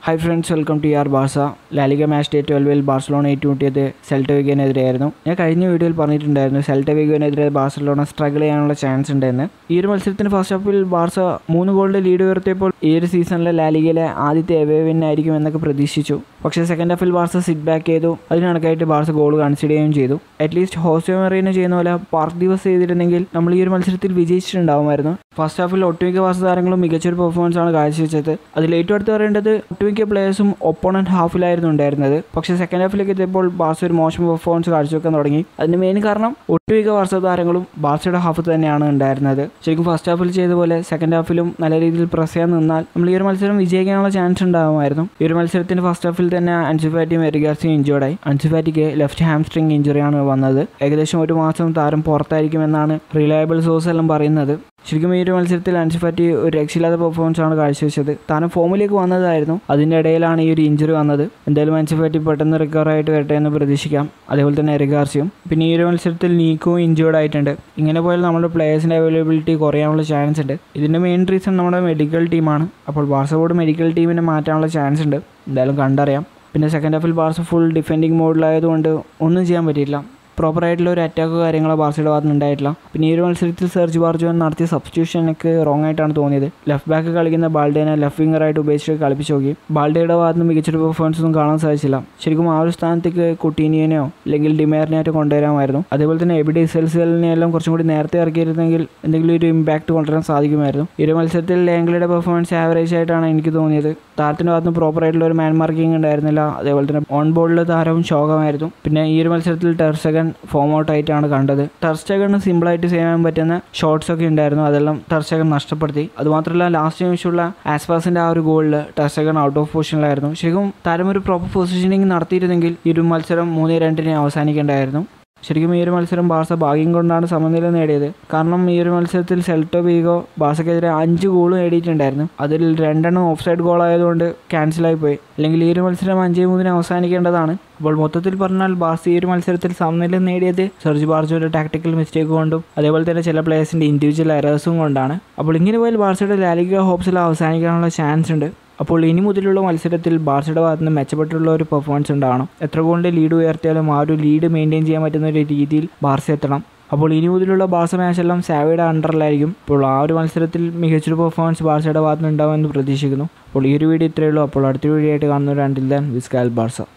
hi friends welcome to our Barca La Liga match day ട്വൽവിൽ Barcelona ഏറ്റുമുട്ടിയത് Celta വിഗനെതിരെയായിരുന്നു ഞാൻ കഴിഞ്ഞ വീഡിയോയിൽ പറഞ്ഞിട്ടുണ്ടായിരുന്നു സെൽട്ട വിഗനെതിരെ ബാർസലോണ സ്ട്രഗിൾ ചെയ്യാനുള്ള ചാൻസ് ഉണ്ടെന്ന് ഈ ഒരു മത്സരത്തിന് ഫസ്റ്റ് ഹാഫിൽ ബാർസ മൂന്ന് ഗോളിൻ്റെ ലീഡ് ഉയർത്തിയപ്പോൾ ഈ ഒരു സീസണിലെ ലാലിഗയിലെ ആദ്യത്തെ എവേ വിൻ ആയിരിക്കും എന്നൊക്കെ പ്രതീക്ഷിച്ചു പക്ഷേ സെക്കൻഡ് ഹാഫിൽ ബാർസ സിറ്റ് ബാക്ക് ചെയ്തു അതിന് കണക്കായിട്ട് ബാർസ ഗോൾ കൺസിഡർ ചെയ്യുകയും ചെയ്തു അറ്റ്ലീസ്റ്റ് ഹോസ്റ്റോ മെറീനെ ചെയ്യുന്ന പോലെ പാർക്ക് ദിവസ് ചെയ്തിരുന്നെങ്കിൽ നമ്മൾ ഈ ഒരു മത്സരത്തിൽ വിജയിച്ചിട്ടുണ്ടാവുമായിരുന്നു ഫസ്റ്റ് ഹാഫിൽ ഒട്ടുമിക്ക ബാർസ താരങ്ങളും മികച്ചൊരു പെർഫോമൻസ് ആണ് കാഴ്ചവെച്ചത് അതിൽ ഏറ്റവും അടുത്ത് പറയേണ്ടത് ഒട്ടുമിക്ക പ്ലേയേഴ്സും ഒപ്പോണന്റ് ഹാഫിലായിരുന്നു ഉണ്ടായിരുന്നത് പക്ഷേ സെക്കൻഡ് ഹാഫിലേക്ക് എത്തിയപ്പോൾ ബാർസ ഒരു മോശം പെർഫോമൻസ് കാഴ്ചവെക്കാൻ തുടങ്ങി അതിന് മെയിൻ കാരണം ഒട്ടുമിക്ക ബാർസ താരങ്ങളും ബാർസയുടെ ഹാഫ് തന്നെയാണ് ഉണ്ടായിരുന്നത് ശരിക്കും ഫസ്റ്റ് ഹാഫിൽ ചെയ്ത പോലെ സെക്കൻഡ് ഹാഫിലും നല്ല രീതിയിൽ പ്രസ് ചെയ്യാൻ നിന്നാൽ നമ്മൾ ഈ ഒരു മത്സരം വിജയിക്കാനുള്ള ചാൻസ് ഉണ്ടാകുമായിരുന്നു ഈ ഒരു മത്സരത്തിന്റെ ഫസ്റ്റ് ഹാഫിൽ തന്നെ അൻസുഫാറ്റിയും എറിഗാർസിയും ഇഞ്ചോർഡായി അൻസുഫാറ്റിക്ക് ലെഫ്റ്റ് ഹാംസ്ട്രിങ് ഇഞ്ചുറിയാണ് വന്നത് ഏകദേശം ഒരു മാസം താരം പുറത്തായിരിക്കുമെന്നാണ് റിലയബിൾ സോഴ്സ് എല്ലാം പറയുന്നത് ശരിക്കും ഈ ഒരു മത്സരത്തിൽ അൻസുഫാറ്റി ഒരു രക്ഷയില്ലാത്ത പെർഫോമൻസ് ആണ് കാഴ്ചവെച്ചത് താരം ഫോമിലേക്ക് വന്നതായിരുന്നു അതിൻ്റെ ഇടയിലാണ് ഈ ഒരു ഇഞ്ചുറി വന്നത് എന്തായാലും അൻസുഫാറ്റി പെട്ടെന്ന് റിക്കവർ ആയിട്ട് വരട്ടെ എന്ന് പ്രതീക്ഷിക്കാം അതേപോലെ തന്നെ എറിഗാർസിയും പിന്നെ ഈ ഒരു മത്സരത്തിൽ നീക്കവും ഇഞ്ചേർഡ് ആയിട്ടുണ്ട് ഇങ്ങനെ പോയാൽ നമ്മുടെ പ്ലേയേഴ്സിൻ്റെ അവൈലബിലിറ്റി കുറയാനുള്ള ചാൻസ് ഉണ്ട് ഇതിൻ്റെ മെയിൻ റീസൺ നമ്മുടെ മെഡിക്കൽ ടീമാണ് അപ്പോൾ ബാർസബോർഡ് മെഡിക്കൽ ടീമിനെ മാറ്റാനുള്ള ചാൻസ് ഉണ്ട് എന്തായാലും കണ്ടറിയാം പിന്നെ സെക്കൻഡ് ഹാഫിൽ ബാർസ ഫുൾ ഡിഫെൻഡിങ് മോഡിലായതുകൊണ്ട് ഒന്നും ചെയ്യാൻ പറ്റിയില്ല പ്രോപ്പറായിട്ടുള്ള ഒരു അറ്റാക്കോ കാര്യങ്ങളോ ബാർസയുടെ ഭാഗത്ത് ഉണ്ടായിട്ടില്ല പിന്നെ ഈ ഒരു മത്സരത്തിൽ സെർജ് ബാർജോൻ നടത്തിയ സബ്സ്റ്റിറ്റ്യൂഷൻ എനിക്ക് റോങ് ആയിട്ടാണ് തോന്നിയത് ലെഫ്റ്റ് ബാക്ക് കളിക്കുന്ന ബാൾഡേനെ ലെഫ്റ്റ് വിംഗറായിട്ട് ഉപയോഗിച്ച് കളിപ്പിച്ച് നോക്കി ബാൾഡയുടെ ഭാഗത്ത് നിന്ന് മികച്ചൊരു പെർഫോമൻസ് ഒന്നും കാണാൻ സാധിച്ചില്ല ശരിക്കും ആ ഒരു സ്ഥാനത്തേക്ക് കുട്ടീനിയനെയോ അല്ലെങ്കിൽ ഡിമേറിനെയായിട്ട് കൊണ്ടുവരാമായിരുന്നു അതേപോലെ തന്നെ എബിഡി സെൽസിനെ എല്ലാം കുറച്ചും കൂടി നേരത്തെ ഇറക്കിയിരുന്നെങ്കിൽ എന്തെങ്കിലും ഒരു ഇമ്പാക്ട് കൊണ്ടുവരാൻ സാധിക്കുമായിരുന്നു ഈ ഒരു മത്സരത്തിൽ ലേംഗ്ലയുടെ പെർഫോമൻസ് ആവറേജ് ആയിട്ടാണ് എനിക്ക് തോന്നിയത് താരത്തിൻ്റെ ഭാഗത്ത് നിന്ന് പ്രോപ്പർ ആയിട്ടുള്ള ഒരു മാൻ മാർക്കിംഗ് ഉണ്ടായിരുന്നില്ല അതേപോലെ തന്നെ ഓൺ ബോർഡിൽ താരവും ശോകമായിരുന്നു പിന്നെ ഈ ഒരു മത്സരത്തിൽ ടെർസകൻ ഫോം ഔട്ട് ആയിട്ടാണ് കണ്ടത് ടെർസ്റ്റഗണ് സിമ്പിളായിട്ട് ചെയ്യാൻ പറ്റുന്ന ഷോട്ട്സ് ഒക്കെ ഉണ്ടായിരുന്നു അതെല്ലാം ടെർസ്റ്റഗൻ നഷ്ടപ്പെടുത്തി അതുമാത്രമല്ല ലാസ്റ്റ് നിമിഷമുള്ള ആസ്പാസിന്റെ ആ ഒരു ഗോളിൽ ടെർസ്റ്റഗൺ ഔട്ട് ഓഫ് പൊസിഷനിലായിരുന്നു ശരിക്കും താരം ഒരു പ്രോപ്പർ പൊസിഷനിങ് നടത്തിയിരുന്നെങ്കിൽ ഈ ഒരു മത്സരം മൂന്ന് രണ്ടിന് അവസാനിക്കേണ്ടായിരുന്നു ശരിക്കും ഈ ഒരു മത്സരം ബാർസ ഭാഗ്യം കൊണ്ടാണ് സമനില നേടിയത് കാരണം ഈ ഒരു മത്സരത്തിൽ സെൽട്ടോ ബീഗോ ബാർസക്കെതിരെ അഞ്ച് ഗോൾ നേടിയിട്ടുണ്ടായിരുന്നു അതിൽ രണ്ടെണ്ണം ഓഫ് സൈഡ് ഗോൾ ആയതുകൊണ്ട് ക്യാൻസലായി പോയി അല്ലെങ്കിൽ ഈ ഒരു മത്സരം അഞ്ച് മൂന്നിന് അവസാനിക്കേണ്ടതാണ് അപ്പോൾ മൊത്തത്തിൽ പറഞ്ഞാൽ ബാർസ ഈ ഒരു മത്സരത്തിൽ സമനില നേടിയത് സെർജ് ബാർജോയുടെ ടാക്ടിക്കൽ മിസ്റ്റേക്ക് കൊണ്ടും അതേപോലെ തന്നെ ചില പ്ലേയേഴ്സിൻ്റെ ഇൻഡിവിജ്വൽ എറേഴ്സും കൊണ്ടാണ് അപ്പോൾ ഇങ്ങനെ പോയാൽ ബാർസയുടെ ലാലിക ഹോപ്സിൽ അവസാനിക്കാനുള്ള ചാൻസ് ഉണ്ട് അപ്പോൾ ഇനി മുതലുള്ള മത്സരത്തിൽ ബാർസയുടെ ഭാഗത്ത് നിന്ന് മെച്ചപ്പെട്ടുള്ള ഒരു പെർഫോമൻസ് ഉണ്ടാവണം എത്ര ഗോളിൻ്റെ ലീഡ് ഉയർത്തിയാലും ആ ഒരു ലീഡ് മെയിൻറ്റെയിൻ ചെയ്യാൻ പറ്റുന്ന ഒരു രീതിയിൽ ബാർസ എത്തണം അപ്പോൾ ഇനി മുതലുള്ള ബാർസ മാച്ചെല്ലാം സാവയുടെ അണ്ടറിലായിരിക്കും അപ്പോൾ ആ ഒരു മത്സരത്തിൽ മികച്ചൊരു പെർഫോമൻസ് ബാർസയുടെ ഭാഗത്ത് നിന്ന് ഉണ്ടാവുമെന്ന് പ്രതീക്ഷിക്കുന്നു അപ്പോൾ ഈ ഒരു വീഡിയോ ഇത്രയേ ഉള്ളൂ അപ്പോൾ അടുത്ത വീഡിയോ ആയിട്ട് കാണുന്നവരാണ്ടിൽ ദാൻ വിസ്കാൽ ബാർസ